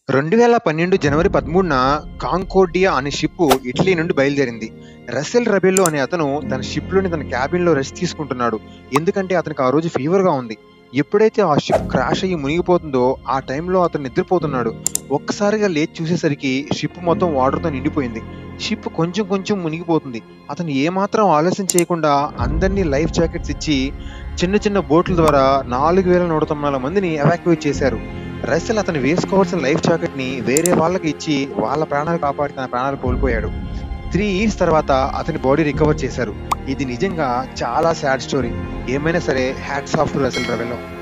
రెండు వేల పన్నెండు జనవరి పదమూడున కాంకోర్డియా అనే షిప్ ఇటలీ నుండి బయలుదేరింది రసెల్ రబెల్లో అనే అతను తన షిప్లోని తన క్యాబిన్లో రెస్ట్ తీసుకుంటున్నాడు ఎందుకంటే అతనికి ఆ రోజు ఫీవర్గా ఉంది ఎప్పుడైతే ఆ షిప్ క్రాష్ అయ్యి మునిగిపోతుందో ఆ టైంలో అతను నిద్రపోతున్నాడు ఒక్కసారిగా లేచి చూసేసరికి షిప్ మొత్తం వాటర్తో నిండిపోయింది షిప్ కొంచెం కొంచెం మునిగిపోతుంది అతను ఏమాత్రం ఆలస్యం చేయకుండా అందరినీ లైఫ్ జాకెట్స్ ఇచ్చి చిన్న చిన్న బోట్ల ద్వారా నాలుగు వేల నూట తొమ్మిది నాలుగు మందిని ఎవాక్యుయేట్ చేశారు రసెల్ అతను వేసుకోవాల్సిన లైఫ్ జాకెట్ ని వేరే వాళ్ళకి ఇచ్చి వాళ్ళ ప్రాణాలు కాపాడి తన ప్రాణాలు కోల్పోయాడు త్రీ ఇయర్స్ తర్వాత అతని బాడీ రికవర్ చేశారు ఇది నిజంగా చాలా సాడ్ స్టోరీ ఏమైనా సరే హ్యాట్స్ ఆఫ్ టు రసెల్ రవెల్లో